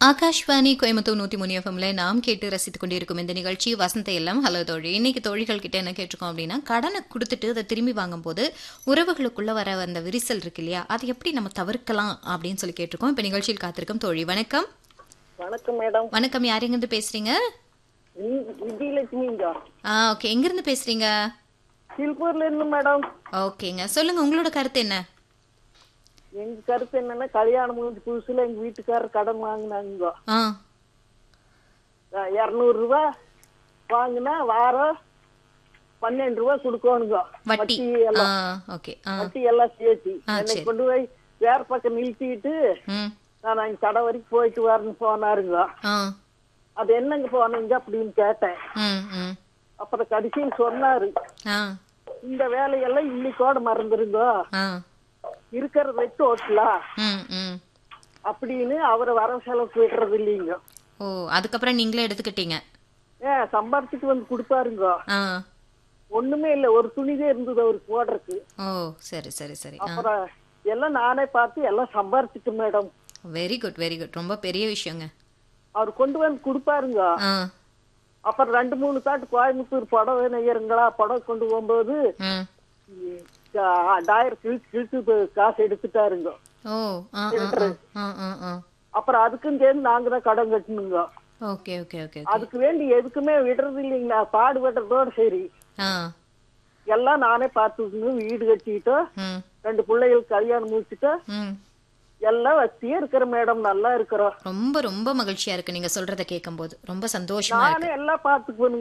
ஆகாஷ்வாணி கோயம்புத்தூர் நூத்தி மூணு எஃப்எம்ல நாம் கேட்டு ரசித்துக் கொண்டிருக்கும் இந்த நிகழ்ச்சி வசந்த எல்லாம் ஹலோ தோழி இன்னைக்கு தோழிகள் கிட்ட என்ன கேட்டிருக்கோம் அப்படின்னா கடனை கொடுத்துட்டு அதை திரும்பி வாங்கும்போது உறவுகளுக்குள்ள வர அந்த விரிசல் இருக்கு இல்லையா அதை எப்படி நம்ம தவிர்க்கலாம் அப்படின்னு சொல்லி கேட்டிருக்கோம் இப்ப நிகழ்ச்சியில் காத்திருக்கும் தோழி வணக்கம் வணக்கம் மேடம் வணக்கம் யார் எங்கிருந்து பேசுறீங்க வி- விஜயலட்சுமிங்க ஆ ஓகே எங்கிருந்து பேசுறீங்க திருப்பூர்ல இருந்து மேடம் ஓகேங்க சொல்லுங்க உங்களோட கருத்து என்ன எங்க கருத்து என்னன்னா கல்யாணம் முடிஞ்ச புதுசுல எங்க வீட்டுக்காரர் கடன் வாங்கினாங்க ஆ இருநூறு ரூபா வாங்கினா வாரம் பன்னெண்டு ரூபா கொடுக்கணுங்க வட்டி வட்டி ஆ எல்லாம் ஓகே ஆ வட்டி எல்லாம் சேர்த்து ஆ, என்னை சரி. கொண்டு போய் வேற பக்கம் நிறுத்திட்டு ம் நான் அங்க கடை வரைக்கும் போயிட்டு வரேன்னு போனாருங்க ஆ அது என்னங்க போனீங்க அப்படின்னு கேட்டேன் ம் ம் அப்புறம் கடைசியில் சொன்னாரு ஆ இந்த வேலையெல்லாம் இன்னைக்கோட மறந்துருங்க ஆ இருக்கிறத வச்சு ஓட்டலாம் ம் ம் அப்படின்னு அவரை வர செலவுக்கு விடுறது இல்லைங்க ஓ அதுக்கப்புறம் நீங்களே எடுத்துக்கிட்டீங்க ஏன் சம்பாரிச்சுட்டு வந்து கொடுப்பாருங்க ஆ ஒண்ணுமே இல்ல ஒரு துணிதே இருந்தது அவருக்கு போடுறதுக்கு ஓ சரி சரி சரி ஆ அப்புறம் எல்லாம் நானே பார்த்து எல்லாம் சம்பாரிச்சுட்டு madam very good very good ரொம்ப பெரிய விஷயங்க அவர் கொண்டு வந்து கொடுப்பாருங்க ஆ அப்புறம் ரெண்டு மூணு தாட்டு கோயம்புத்தூர் புடவை நெய்யருங்களா புடவை கொண்டு போகும்போது ம் டாயர் கிழிச்சு கிழிச்சு காசு எடுத்துட்டாருங்க ஓ ஆ ஆ ஆ, ஆ ஆ ஆ அப்புறம் அதுக்கும் சேர்ந்து நாங்க தான் கடன் கட்டணுங்க ஓகே ஓகே ஓகே ஓகே அதுக்கு வேண்டி எதுக்குமே விடுறது இல்லைங்களா பாடுபடுறதோட சரி ஆ எல்லாம் நானே பார்த்துக்கணும் வீடு கட்டிட்டோம் ம் ரெண்டு பிள்ளைகளுக்கு கல்யாணம் முடிச்சுட்டு ம் எல்லாம் வசதியா இருக்கிற மேடம் நல்லா இருக்கிறோம் ரொம்ப ரொம்ப மகிழ்ச்சியா இருக்கு நீங்க சொல்றத கேட்கும்போது ரொம்ப சந்தோஷமா இருக்கு நானே எல்லாம் பார்த்துக்குவேனுங்க